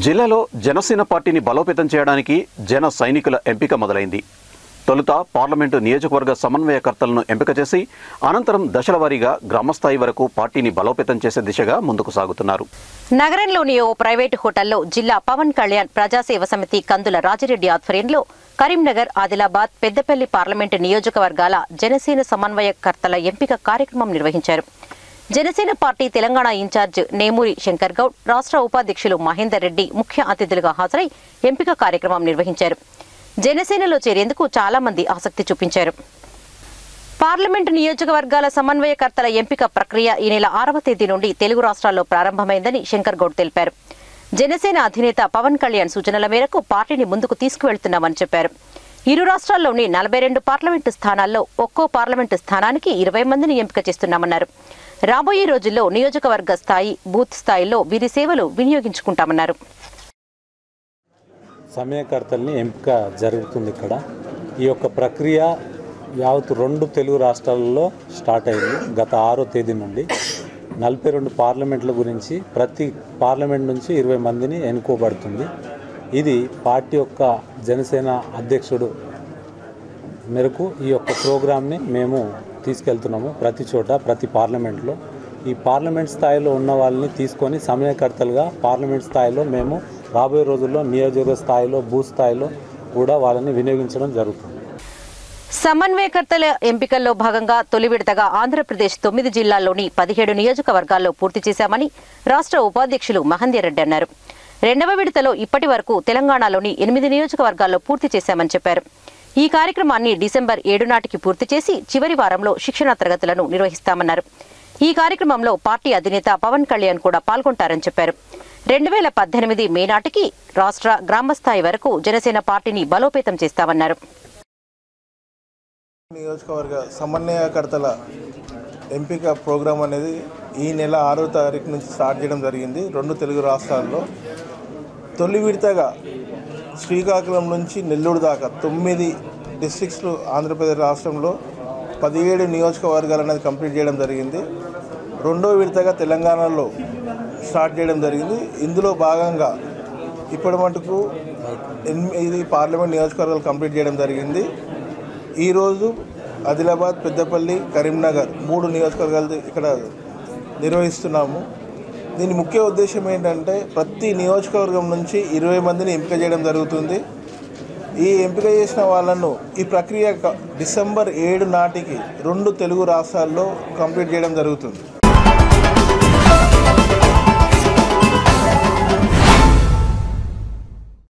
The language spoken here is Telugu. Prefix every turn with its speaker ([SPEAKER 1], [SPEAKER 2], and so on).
[SPEAKER 1] జిల్లాలో జనసేన పార్టీని బలోపేతం చేయడానికి జన సైనికుల ఎంపిక మొదలైంది తొలుత పార్లమెంటు నియోజకవర్గ సమన్వయకర్తలను ఎంపిక చేసి అనంతరం దశల వారీగా గ్రామస్థాయి వరకు పార్టీని బలోపేతం చేసే దిశగా ముందుకు సాగుతున్నారు
[SPEAKER 2] నగరంలోని ఓ ప్రైవేటు హోటల్లో జిల్లా పవన్ కళ్యాణ్ ప్రజాసేవ సమితి కందుల రాజిరెడ్డి ఆధ్వర్యంలో కరీంనగర్ ఆదిలాబాద్ పెద్దపల్లి పార్లమెంటు నియోజకవర్గాల జనసేన సమన్వయకర్తల ఎంపిక కార్యక్రమం నిర్వహించారు జనసేన పార్టీ తెలంగాణ ఇన్ఛార్జ్ నేమూరి శంకర్ గౌడ్ రాష్ట్ర ఉపాధ్యక్షులు మహేందర్ రెడ్డి ముఖ్య అతిథులుగా హాజరై ఎంపిక కార్యక్రమం నిర్వహించారు జనసేనలో చేరేందుకు చాలా మంది ఆసక్తి చూపించారు పార్లమెంటు నియోజకవర్గాల సమన్వయకర్తల ఎంపిక ప్రక్రియ ఈ నెల ఆరవ తేదీ నుండి తెలుగు రాష్ట్రాల్లో ప్రారంభమైందని శంకర్ గౌడ్ తెలిపారు జనసేన అధినేత పవన్ కళ్యాణ్ సూచనల మేరకు పార్టీని ముందుకు తీసుకువెళ్తున్నామని చెప్పారు ఇరు రాష్ట్రాల్లోని నలభై రెండు పార్లమెంటు స్థానాల్లో ఒక్కో పార్లమెంటు స్థానానికి ఇరవై మందిని ఎంపిక చేస్తున్నామన్నారు రాబోయే రోజుల్లో నియోజకవర్గ స్థాయి బూత్ స్థాయిలో వీరి సేవలు వినియోగించుకుంటామన్నారు
[SPEAKER 3] సమయకర్తల్ని ఎంపిక జరుగుతుంది ఇక్కడ ఈ యొక్క ప్రక్రియ యావత్ రెండు తెలుగు రాష్ట్రాలలో స్టార్ట్ అయింది గత ఆరో తేదీ నుండి నలభై రెండు పార్లమెంట్ల గురించి ప్రతి పార్లమెంట్ నుంచి ఇరవై మందిని ఎన్నుకోబడుతుంది ఇది పార్టీ యొక్క జనసేన అధ్యక్షుడు మేరకు ఈ యొక్క ప్రోగ్రామ్ని మేము తీసుకెళ్తున్నాము ప్రతి చోట ప్రతి పార్లమెంట్లో ఈ పార్లమెంట్ స్థాయిలో ఉన్న వాళ్ళని తీసుకొని సమయకర్తలుగా పార్లమెంట్ స్థాయిలో మేము రాబోయే రోజుల్లో నియోజకవర్గ స్థాయిలో భూ స్థాయిలో కూడా వాళ్ళని వినియోగించడం జరుగుతుంది
[SPEAKER 2] సమన్వయకర్తల ఎంపికల్లో భాగంగా తొలి విడతగా ఆంధ్రప్రదేశ్ తొమ్మిది జిల్లాల్లోని పదిహేడు నియోజకవర్గాల్లో పూర్తి చేశామని రాష్ట్ర ఉపాధ్యక్షులు మహందర్ రెడ్డి అన్నారు రెండవ విడతలో ఇప్పటి వరకు తెలంగాణలోని ఎనిమిది నియోజకవర్గాల్లో పూర్తి చేశామని చెప్పారు ఈ కార్యక్రమాన్ని డిసెంబర్ ఏడు నాటికి పూర్తి చేసి చివరి వారంలో శిక్షణా తరగతులను నిర్వహిస్తామన్నారు ఈ కార్యక్రమంలో పార్టీ అధినేత పవన్ కళ్యాణ్ కూడా పాల్గొంటారని చెప్పారు రెండు వేల పద్దెనిమిది మే నాటికి రాష్ట్ర గ్రామస్థాయి వరకు జనసేన పార్టీని బలోపేతం చేస్తామన్నారు
[SPEAKER 4] నియోజకవర్గ సమన్వయకర్తల ఎంపిక ప్రోగ్రాం అనేది ఈ నెల ఆరో తారీఖు నుంచి స్టార్ట్ చేయడం జరిగింది రెండు తెలుగు రాష్ట్రాల్లో తొలి విడతగా శ్రీకాకుళం నుంచి నెల్లూరు దాకా తొమ్మిది డిస్ట్రిక్ట్స్లు ఆంధ్రప్రదేశ్ రాష్ట్రంలో పదిహేడు నియోజకవర్గాలు అనేది కంప్లీట్ చేయడం జరిగింది రెండో విడతగా తెలంగాణలో స్టార్ట్ చేయడం జరిగింది ఇందులో భాగంగా ఇప్పటి మటుకు ఎనిమిది పార్లమెంట్ నియోజకవర్గాలు కంప్లీట్ చేయడం జరిగింది ఈరోజు ఆదిలాబాద్ పెద్దపల్లి కరీంనగర్ మూడు నియోజకవర్గాలు ఇక్కడ నిర్వహిస్తున్నాము దీని ముఖ్య ఉద్దేశం ఏంటంటే ప్రతి నియోజకవర్గం నుంచి ఇరవై మందిని ఎంపిక చేయడం జరుగుతుంది ఈ ఎంపిక చేసిన వాళ్ళను ఈ ప్రక్రియ క- డిసెంబర్ ఏడు నాటికి రెండు తెలుగు రాష్ట్రాల్లో కంప్లీట్ చేయడం జరుగుతుంది